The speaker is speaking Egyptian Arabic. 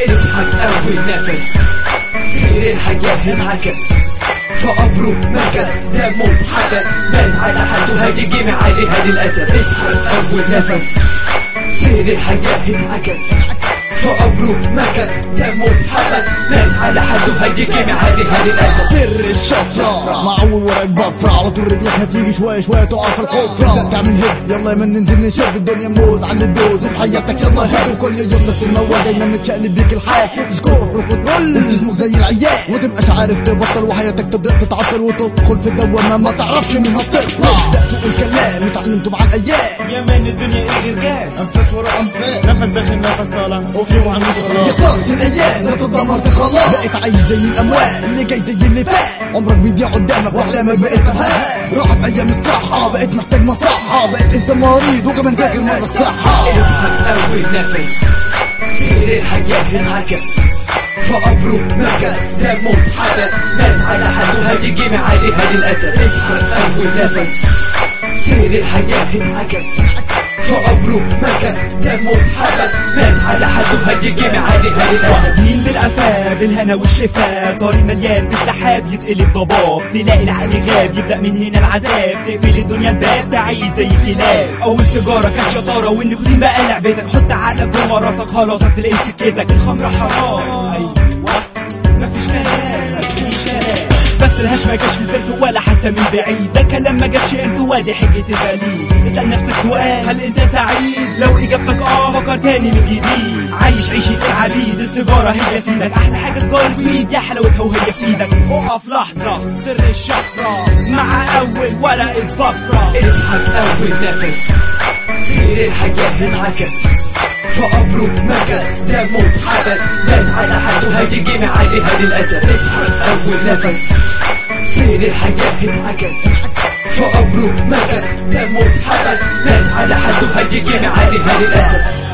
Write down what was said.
اضحك أول نفس سير الحياة انعكس فقبره مكس دمه اتحبس بان على حده هتيجي عليه هادي الأسد اضحك أول نفس سير الحياة انعكس فقبره مكس دمه اتحبس بان على حده هتيجي عليه هادي الأسد سر الشفرة معول ورا البفرة على طول رجلك هتيجي شوية شوية تقع في الحفرة تبدأ تعمل هيك يلا يا من ننزل نشوف الدنيا موت عن الدود وفي حياتك يلا هيك وكل يوم نفس الموال دايما متشقلب بيك الحال تسكر وتقول تزمك زي العيال وتبقاش عارف تبطل وحياتك تبدأ تتعطل وتدخل في الدوامة ما تعرفش منها تطلع تبدأ تقول كلام اتعلمته مع الأيام يا مان الدنيا ايه غير جاز أنفاس ورا أنفاس نفس داخل نفس طالع وفي وعمود خلاص كسرت الايام انت اتدمرت خلاص بقيت عايش زي الاموال اللي جاي زي اللي فات عمرك بيضيع قدامك واحلامك بقيت تفاهات راحت ايام الصحة بقيت محتاج مصحة بقيت انسان مريض وكمان فاكر انك صحة اضحك أول نفس سير الحياة انعكس فقبره مكس دمه اتحبس مات على حده هتيجي عليه هادي الأسد اضحك أول نفس سير الحياة انعكس فقبره مكس دمه اتحبس مات على حده هتيجي عليه هادي الأسد واخدين بالعفاف بالهنا والشفاء طريق مليان بالسحاب يتقلب ضباب تلاقي العقل غاب يبدأ من هنا العذاب تقفل الدنيا الباب تعيش زي خلاف أول سيجارة كانت شطارة والنيكوتين بقى لعبتك حط عقلك جوه راسك خلاصك تلاقي سكتك الخمرة حرام أيوة مفيش كلام مفيش كلام بس الهش ما جاش في سيرته ولا حتى من بعيد ده كلام ما جابش انت وادي حجة البليد اسأل نفسك سؤال هل انت سعيد لو اجابتك اه فكر تاني من جديد عايش عيشة العبيد السيجارة هي سيدك احلى حاجة سجارة ويد يا حلاوتها وهي في ايدك اقف لحظة سر الشفرة مع اول ورقة بفرة اضحك أول نفس سير الحياة انعكس فقبره مكس دمه اتحبس بان على حده هتيجي عليه هادي الأسد اضحك أول نفس سير الحياة انعكس فقبره مكس دمه اتحبس بان على حده هتيجي عليه هادي الأسد